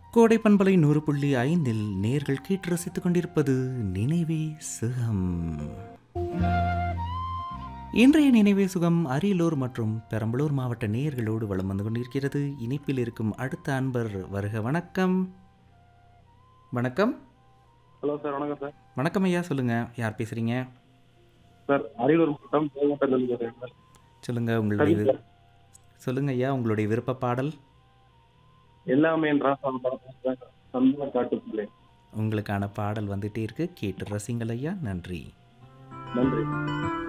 கோடை பண்பலை நூறு புள்ளி ஐந்தில் நேர்கள் கேட்டு ரசித்துக் கொண்டிருப்பது நினைவே சுகம் இன்றைய நினைவே சுகம் அரியலூர் மற்றும் பெரம்பலூர் மாவட்ட நேயர்களோடு வலம் வந்து கொண்டிருக்கிறது இணைப்பில் இருக்கும் அடுத்த அன்பர் வருக வணக்கம் வணக்கம் ஹலோ சார் வணக்கம் சார் வணக்கம் ஐயா சொல்லுங்க யார் பேசுறீங்க சார் அரியலூர் மாவட்டம் கோயம்பேட்டிலிருந்து பேசுறேன் சார் சொல்லுங்க உங்களுடைய வி- சொல்லுங்க ஐயா உங்களுடைய விருப்ப பாடல் எல்லாமே ராசான படம் சார் சந்தன காட்டுக்குள்ளே உங்களுக்கான பாடல் வந்துட்டே இருக்கு கேட்டு ரசிங்கள் ஐயா நன்றி நன்றி